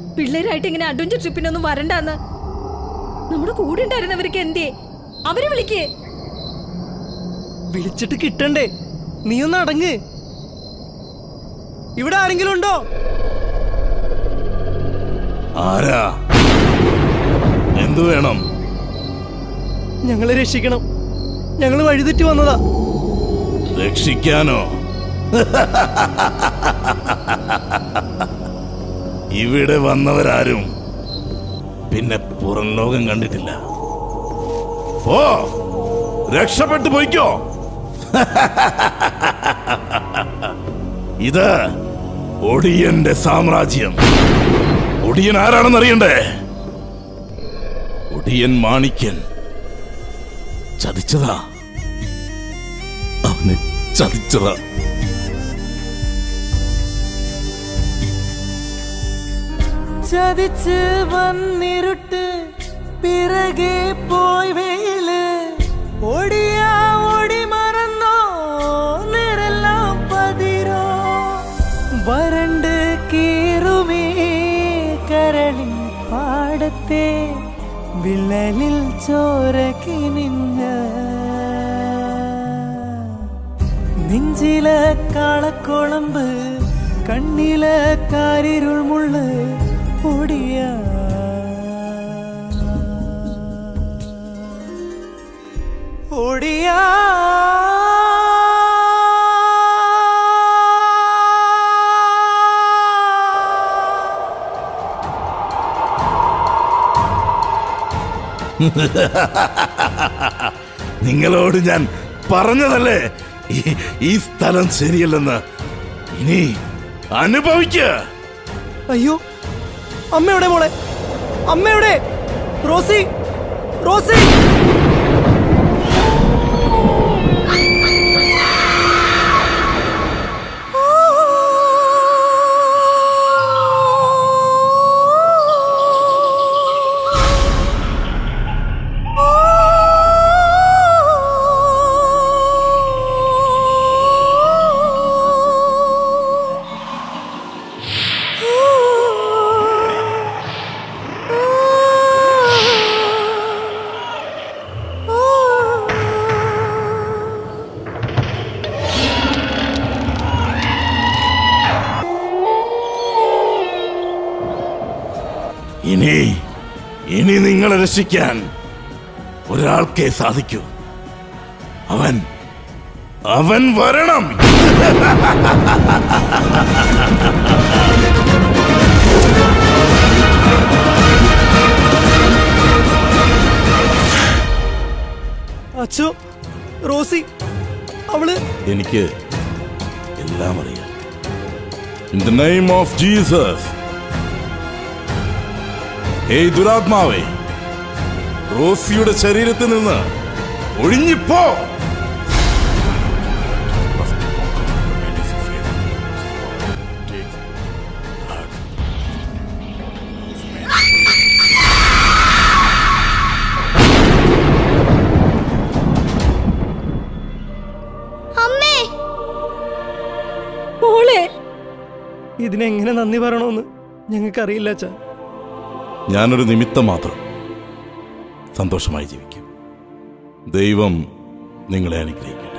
പിള്ളേരായിട്ട് ഇങ്ങനെ അഡ്വഞ്ചർ ട്രിപ്പിനൊന്നും വരണ്ടാന്ന് നമ്മുടെ കൂടെ ഉണ്ടായിരുന്നവർക്ക് എന്തേ അവരെ വിളിക്കേ വിളിച്ചിട്ട് കിട്ടണ്ടേ നീ ഒന്ന് അടങ്ങ് ഇവിടെ ആരെങ്കിലും ഉണ്ടോ ആരാ എന്തു വേണം ഞങ്ങളെ രക്ഷിക്കണം ഞങ്ങൾ വഴിതെറ്റി വന്നതാ രക്ഷിക്കാനോ ഇവിടെ വന്നവരാരും പിന്നെ പുറം ലോകം കണ്ടിട്ടില്ല ഓ രക്ഷപ്പെട്ടു പോയിക്കോ ഇത് ഒടിയന്റെ സാമ്രാജ്യം ഒടിയൻ ആരാണെന്ന് അറിയണ്ടേ ഒടിയൻ മാണിക്യൻ ചതിച്ചതാ അവനെ ചതിച്ചതാ ചതിച്ച് വന്നിരുട്ട് പിറകെ പോയി വെയില് ഓടിയാ ഓടി മറന്നോ നിരെല്ലാം പതിരോ വരണ്ട് കീറുമേ കരളിൻ പാടത്തെ വിള്ളലിൽ ചോരക്കി നിന്ന നെഞ്ചില കാളക്കുളമ്പ് കണ്ണില കാരിരുൾ മുള്ള് ഒടിയ ഒടിയ നിങ്ങളോട് ഞാൻ പറഞ്ഞതല്ലേ ഈ- ഈ സ്ഥലം ശരിയല്ലെന്ന് ഇനി അനുഭവിക്ക അയ്യോ അമ്മയുടെ മോളെ അമ്മയുടെ റോസി റോസി ഇനി ഇനി നിങ്ങളെ രക്ഷിക്കാൻ ഒരാൾക്കേ സാധിക്കൂ അവൻ അവൻ വരണം അച്ഛോ റോസി അവള് എനിക്ക് എല്ലാം അറിയാം in the name of Jesus hey ദുരാത്മാവേ റോസിയുടെ ശരീരത്തിൽ നിന്ന് ഒഴിഞ്ഞിപ്പോ അമ്മേ മോളെ ഇതിനെങ്ങനെ നന്ദി പറയണമെന്ന് ഞങ്ങൾക്കറിയില്ല അച്ഛാ ഞാനൊരു നിമിത്തം മാത്രം സന്തോഷമായി ജീവിക്കും ദൈവം നിങ്ങളെ അനുഗ്രഹിക്കും